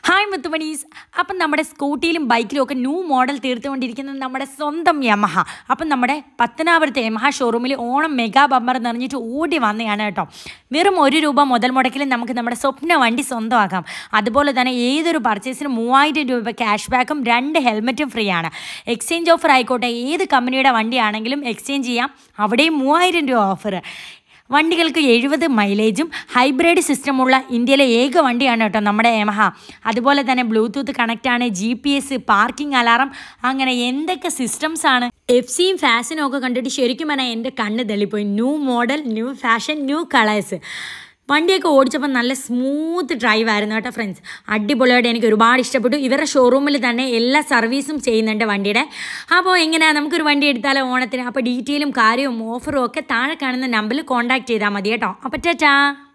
hi മുത്തുമണീസ് അപ്പം നമ്മുടെ സ്കൂട്ടിയിലും ബൈക്കിലും ഒക്കെ ന്യൂ മോഡൽ തീർത്തുകൊണ്ടിരിക്കുന്നത് നമ്മുടെ സ്വന്തം യമഹ അപ്പം നമ്മുടെ പത്തനാപുരത്തെ യമഹ ഷോറൂമിൽ ഓണം മെഗാ ബമ്പർ എന്ന് പറഞ്ഞിട്ട് ഓടി വന്നതാണ് കേട്ടോ വെറും ഒരു രൂപ മുതൽ മുടക്കിൽ നമുക്ക് നമ്മുടെ സ്വപ്ന വണ്ടി സ്വന്തമാക്കാം അതുപോലെ തന്നെ ഏതൊരു പർച്ചേസിനും മൂവായിരം രൂപ ക്യാഷ് ബാക്കും രണ്ട് ഹെൽമെറ്റും ഫ്രീ ആണ് എക്സ്ചേഞ്ച് ഓഫർ ആയിക്കോട്ടെ ഏത് കമ്പനിയുടെ വണ്ടിയാണെങ്കിലും എക്സ്ചേഞ്ച് ചെയ്യാം അവിടെയും മൂവായിരം രൂപ ഓഫർ വണ്ടികൾക്ക് എഴുപത് മൈലേജും ഹൈബ്രിഡ് സിസ്റ്റമുള്ള ഇന്ത്യയിലെ ഏക വണ്ടിയാണ് കേട്ടോ നമ്മുടെ യമഹ അതുപോലെ തന്നെ ബ്ലൂടൂത്ത് കണക്റ്റാണ് G P S parking alarm അങ്ങനെ എന്തൊക്കെ സിസ്റ്റംസ് ആണ് എഫ് സിയും ഫാഷനും ഒക്കെ കണ്ടിട്ട് ശരിക്കും പറഞ്ഞാൽ എൻ്റെ കണ്ണ് തള്ളിപ്പോയി new model new fashion new colours വണ്ടിയൊക്കെ ഓടിച്ചപ്പോൾ നല്ല സ്മൂത്ത് ഡ്രൈവ് ആയിരുന്നു കേട്ടോ ഫ്രണ്ട്സ് അടിപൊളിയായിട്ട് എനിക്ക് ഒരുപാട് ഇഷ്ടപ്പെട്ടു ഇവരുടെ ഷോറൂമിൽ തന്നെ എല്ലാ സർവീസും ചെയ്യുന്നുണ്ട് വണ്ടിയുടെ അപ്പോൾ എങ്ങനെയാണ് നമുക്കൊരു വണ്ടി എടുത്താലോ ഓണത്തിന് അപ്പോൾ ഡീറ്റെയിലും കാര്യവും ഓഫറും ഒക്കെ താഴെ കാണുന്ന നമ്പറിൽ കോൺടാക്ട് ചെയ്താൽ മതി കേട്ടോ അപ്പോൾ ടാറ്റാ